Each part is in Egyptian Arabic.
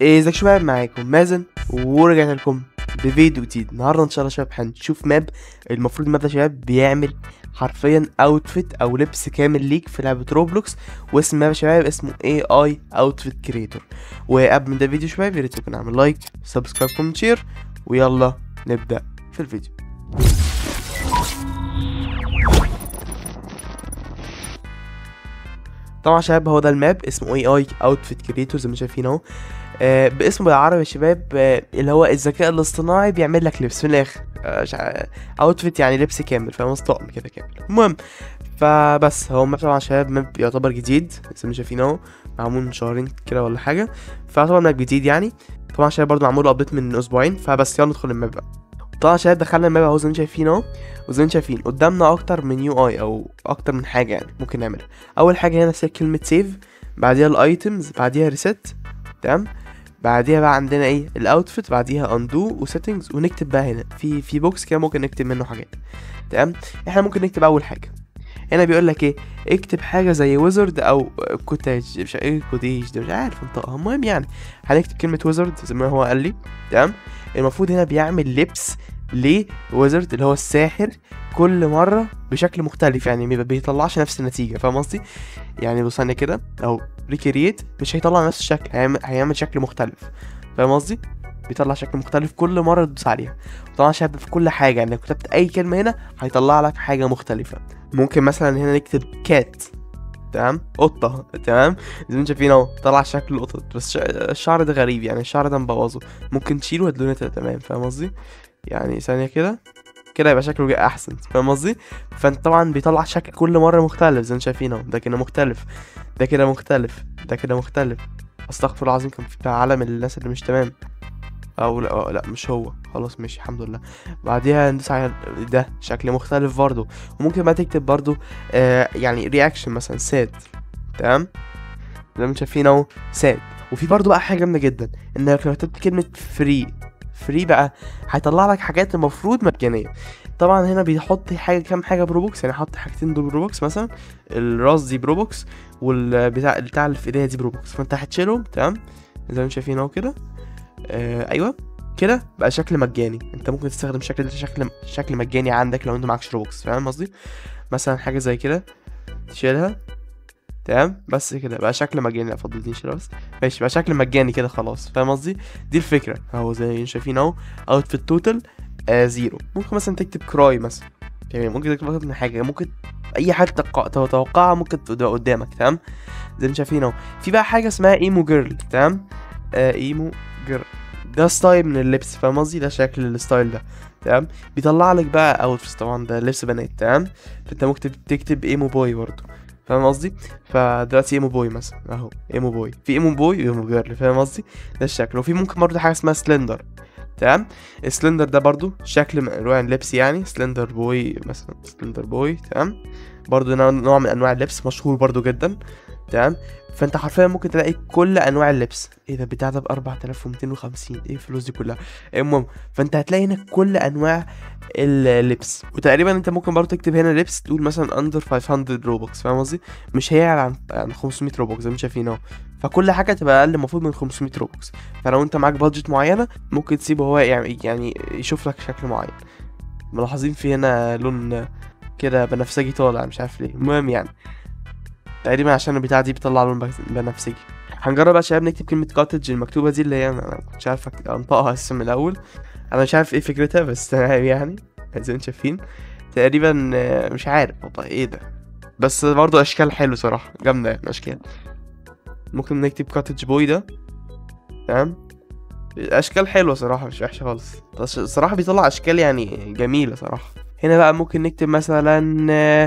إيه ازيك شباب معاكم مازن ورجعت لكم بفيديو جديد النهارده ان شاء الله شباب هنشوف ماب المفروض الماب ده شباب بيعمل حرفيا اوتفيت او لبس كامل ليك في لعبه روبلوكس واسم الماب يا شباب اسمه اي اي اوتفيت كريتور وقبل ما نبدا الفيديو شباب يا ريت تكون عامل لايك سبسكرايب كومنت شير ويلا نبدا في الفيديو طبعا يا شباب هو ده الماب اسمه اي اي اوتفيت كريتور زي ما شايفين اهو آه، باسمه بالعربي يا شباب آه، اللي هو الذكاء الاصطناعي بيعمل لك لبس من الاخر اوتفيت يعني لبس كامل فاهم قصدي؟ طقم كده كامل المهم فبس هو ماب طبعا يا شباب ماب يعتبر جديد زي ما شايفين اهو معمول من شهرين كده ولا حاجه فطبعا ماب جديد يعني طبعا يا شباب برضه معمول ابديت من اسبوعين فبس يلا ندخل الماب بقى طبعا يا شباب دخلنا الماب اهو زي ما انتم شايفين اهو وزي ما انتم شايفين قدامنا اكتر من يو اي او اكتر من حاجه يعني ممكن نعملها اول حاجه هنا سي- كلمه سيف بعديها الايتمز بعديها ريست تمام بعديها بقى عندنا ايه الاوتفيت بعديها اندو وسيتنجز ونكتب بقى هنا في في بوكس كده ممكن نكتب منه حاجات تمام احنا ممكن نكتب اول حاجه هنا بيقول لك ايه اكتب حاجه زي ويزرد او كوتاج مش ايه كوتيج ده مش عارف انطقها المهم يعني هنكتب كلمه ويزرد زي ما هو قال لي تمام المفروض هنا بيعمل لبس لويزرد اللي هو الساحر كل مره بشكل مختلف يعني ما بيطلعش نفس النتيجه فاهم قصدي يعني بص ثانيه كده او ريكرييت مش هيطلع نفس الشكل هيعمل, هيعمل شكل مختلف فاهم قصدي بيطلع شكل مختلف كل مره تدوس عليها طبعا شباب في كل حاجه يعني لو كتبت اي كلمه هنا هيطلع لك حاجه مختلفه ممكن مثلا هنا نكتب كات تمام قطه تمام زي ما انتم شايفين اهو طلع شكل القطط بس ش- الشعر ده غريب يعني الشعر ده مبوظه ممكن تشيله وتدونه تمام فاهم قصدي يعني ثانيه كده كده يبقى شكله جاي احسن فاهم قصدي فانت طبعا بيطلع شكل كل مره مختلف زي ما انتم شايفين اهو ده كده مختلف ده كده مختلف ده كده مختلف استغفر الله العظيم كان في علم الناس اللي مش تمام او لا أو لا مش هو خلاص ماشي الحمد لله بعديها ندوس على ده شكل مختلف برضو وممكن بقى تكتب برضو آه يعني رياكشن مثلا ساد تمام زي ما انتم شايفين اهو ساد وفي برضو بقى حاجه جامده جدا انك لو كتبت كلمه فري فري بقى هيطلع لك حاجات المفروض مجانيه طبعا هنا بيحط حاجه كام حاجه بروبوكس يعني حط حاجتين دول بروبوكس مثلا الراس دي بروبوكس والبتاع بتاع اللي في ايديها دي بروبوكس فانت هتشيلهم تمام زي ما انتم شايفين اهو كده آه ايوه كده بقى شكل مجاني انت ممكن تستخدم الشكل ده شكل شكل مجاني عندك لو انت معكش روبوكس فاهم قصدي مثلا حاجه زي كده تشيلها تمام بس كده بقى شكل مجاني لا فضل دي نشيلها بس ماشي بقى شكل مجاني كده خلاص فاهم قصدي دي الفكره اهو زي ما شايفين اهو اوتفيت توتال آه زيرو ممكن مثلا تكتب كراي مثلا يعني ممكن تكتب أكتر من حاجه ممكن اي حاجه تتوقع- تتوقعها ممكن تبقى قدامك تمام زي ما انتم شايفين اهو في بقى حاجه اسمها ايمو جيرل تمام آه ايمو جيرل ده ستايل من اللبس فاهم قصدي ده شكل الستايل ده تمام بيطلع لك بقى اوتفيتس طبعا ده لبس بنات تمام فانت ممكن تكتب ايمو بوي برضه فاهم قصدي فدلوقتي ايمو بوي مثلا اهو ايمو بوي في ايمو بوي وايمو جيرل فاهم قصدي ده الشكل وفي ممكن برضه حاجه اسمها سلندر تمام السلندر ده برضو شكل من انواع اللبس يعني سلندر بوي مثلا سلندر بوي تمام برضو نوع- نوع من انواع اللبس مشهور برضو جدا تمام فانت حرفيا ممكن تلاقي كل انواع اللبس ايه ده بتاع ده ب 4250 ايه الفلوس دي كلها المهم فانت هتلاقي هنا كل انواع اللبس وتقريبا انت ممكن برضو تكتب هنا لبس تقول مثلا اندر 500 روبوكس فاهم قصدي مش هيعلى عن عن 500 روبوكس زي ما انتم شايفين اهو فكل حاجه تبقى اقل المفروض من 500 روبوكس فلو انت معاك بادجت معينه ممكن تسيبه هو يعني يعني يشوف لك شكل معين ملاحظين في هنا لون كده بنفسجي طالع مش عارف ليه المهم يعني تقريبا عشان البتاعة دي بتطلع لون بنفس- بنفسجي هنجرب بقى يا شباب نكتب كلمة كوتج المكتوبة دي اللي هي انا مكنتش عارف أك- انطقها اساسا من الاول انا مش عارف ايه فكرتها بس تمام يعني زي ما انتم شايفين تقريبا آه، مش عارف والله ايه ده بس برضه اشكال حلو صراحة جامدة يعني اشكال ممكن نكتب كوتج بوي ده تمام اشكال حلوه صراحه مش وحشه خالص بس الصراحه بيطلع اشكال يعني جميله صراحه هنا بقى ممكن نكتب مثلا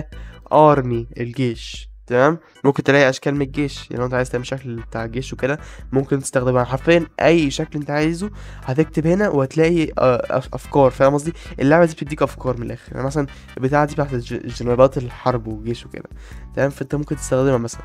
ارمي الجيش تمام ممكن تلاقي اشكال من الجيش يعني لو انت عايز تعمل شكل بتاع الجيش وكده ممكن تستخدمها حرفيا اي شكل انت عايزه هتكتب هنا وهتلاقي آه، أف- افكار فاهم قصدي اللعبه دي بتديك افكار من الاخر يعني مثلا البتاعه دي بتاعت الج- جنرالات الحرب والجيش وكده تمام فانت ممكن تستخدمها مثلا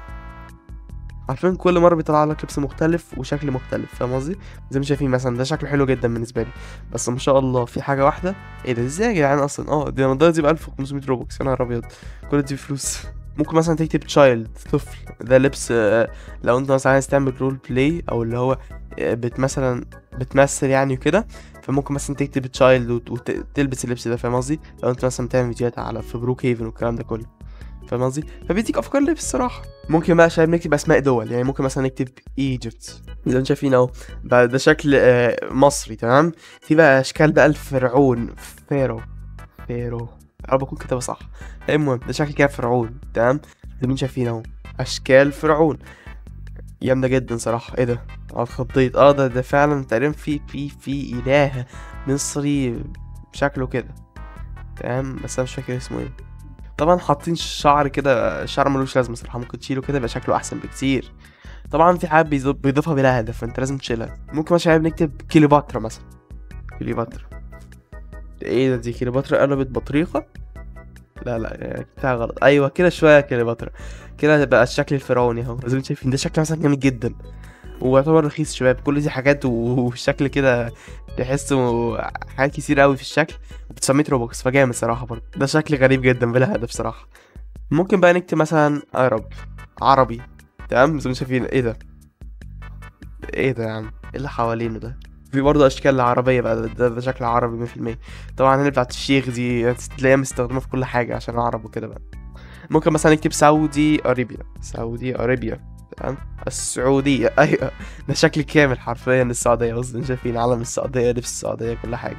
عارفين كل مره بيطلع لك لبس مختلف وشكل مختلف فاهم قصدي زي ما شايفين مثلا ده شكله حلو جدا بالنسبه لي بس ما شاء الله في حاجه واحده ايه ده ازاي يا جدعان اصلا اه دي النضاره دي ب 1500 روبوكس يا نهار ابيض كل دي فلوس ممكن مثلا تكتب تشايلد طفل ده لبس آه، لو انت مثلا عايز تعمل رول بلاي او اللي هو آه، بت مثلا بتمثل يعني وكده فممكن مثلا تكتب تشايلد وتلبس اللبس ده فاهم قصدي لو انت مثلا بتعمل فيديوهات على في بروك هيفن والكلام ده كله فاهم قصدي فبيديك افكار لبس صراحه ممكن بقى شباب نكتب اسماء دول يعني ممكن مثلا نكتب ايجيبت زي ما انتم شايفين اهو ده, ده شكل آه، مصري تمام في بقى اشكال بقى الفرعون فيرو فيرو يا رب اكون كتابة صح المهم ده شكل كده فرعون تمام زي ما انتم شايفين اهو اشكال فرعون جامده جدا صراحه ايه ده اه اتخضيت اه ده ده فعلا تقريبا في في في اله مصري شكله كده تمام بس انا مش فاكر اسمه ايه طبعا حاطين شعر كده شعر ملوش لازمه صراحه ممكن تشيله كده يبقى شكله احسن بكتير طبعا في حاجات بيضيف- بيضيفها بلا هدف فانت لازم تشيلها ممكن مثلا بنكتب كليوباترا مثلا كليوباترا ايه ده دي كليوباترا قلبت بطريقه لا لا بتاع غلط ايوه كده شويه كليوباترا كده بقى الشكل الفرعوني اهو زي ما انتم شايفين ده شكل مثلا جامد جدا ويعتبر رخيص شباب كل دي حاجات و- والشكل كده تحسه حاجات كتير قوي في الشكل ب 900 روبوكس فجامد صراحه برضه ده شكل غريب جدا بلا هدف صراحه ممكن بقى نكتب مثلا عرب عربي تمام زي ما انتم شايفين ايه ده ايه ده يا عم ايه اللي حوالينه ده في برضه اشكال عربيه بقى ده, ده, ده شكل عربي 100% طبعا هنا بتاعت الشيخ دي تلاقيها مستخدمه في كل حاجه عشان عرب وكده بقى ممكن مثلا نكتب سعودي ارابيا سعودي ارابيا تمام السعوديه ايوه ده شكل كامل حرفيا السعوديه قصدي شايفين علم السعوديه لبس السعوديه كل حاجه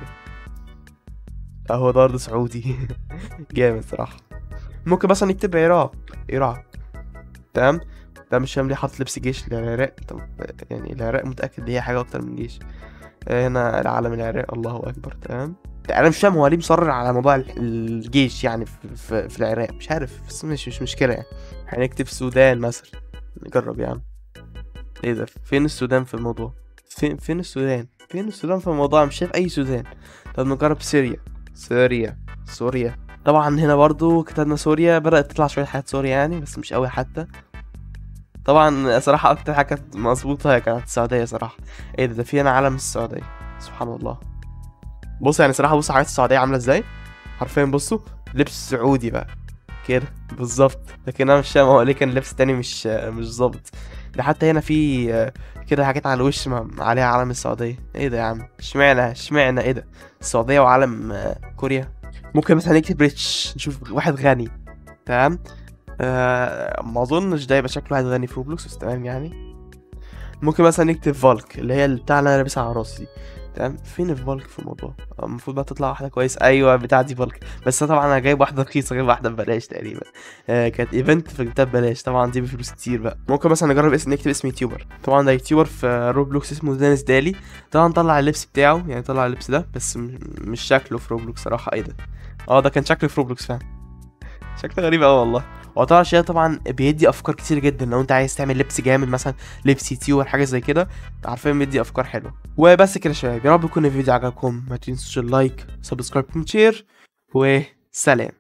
اهو ده برضه سعودي جامد صراحه ممكن مثلا نكتب عراق عراق تمام ده مش فاهم ليه حاطط لبس جيش للعراق طب يعني العراق متأكد هي حاجة أكتر من جيش آه، هنا العلم العراق الله أكبر تمام أنا مش فاهم هو ليه مصرر على موضوع ال- الجيش يعني في, في, في العراق مش عارف بس مش مش مشكلة يعني هنكتب السودان مثلا نجرب يا عم ايه ده فين السودان في الموضوع فين فين السودان فين السودان في الموضوع مش شايف أي سودان طب نجرب سوريا سوريا سوريا طبعا هنا برضو كتبنا سوريا بدأت تطلع شوية حاجات سوريا يعني بس مش قوي حتى طبعا صراحة أكتر حاجة كانت مظبوطة هي كانت السعودية صراحة ايه ده ده في هنا علم السعودية سبحان الله بص يعني صراحة بص حاجات السعودية عاملة ازاي حرفيا بصوا لبس سعودي بقى كده بالظبط لكن انا مش فاهم هو ليه كان لبس تاني مش مش ظابط ده حتى هنا في آه، كده حاجات على الوش ما- عليها علم السعودية ايه ده يا عم اشمعنى اشمعنى ايه ده السعودية وعلم آه، كوريا ممكن مثلا نكتب ريتش نشوف واحد غني تمام آه ما اظنش ده يبقى شكله واحد غني في روبلوكس بس تمام يعني ممكن مثلا نكتب فالك اللي هي بتاع اللي انا لابسها على راسي دي تمام فين فالك في الموضوع آه، المفروض بقى تطلع واحده كويس ايوه بتاع دي فالك بس أنا طبعا انا جايب واحده رخيصه جايب واحده ببلاش تقريبا آه كانت ايفنت فجبتها ببلاش طبعا دي بفلوس كتير بقى ممكن مثلا نجرب اسم نكتب اسم يوتيوبر طبعا ده يوتيوبر في روبلوكس اسمه دانيس دالي طبعا طلع اللبس بتاعه يعني طلع اللبس ده بس م- مش شكله في روبلوكس صراحه ايه ده اه ده كان شكله في روبلوكس فعلا شكله غريب قوي والله وطبعا شيء طبعا بيدي افكار كتير جدا لو انت عايز تعمل لبس جامد مثلا لبس يوتيوبر حاجه زي كده عارفين بيدي افكار حلوه وبس كده يا شباب يا رب يكون الفيديو عجبكم ما تنسوش اللايك سبسكرايب شير وسلام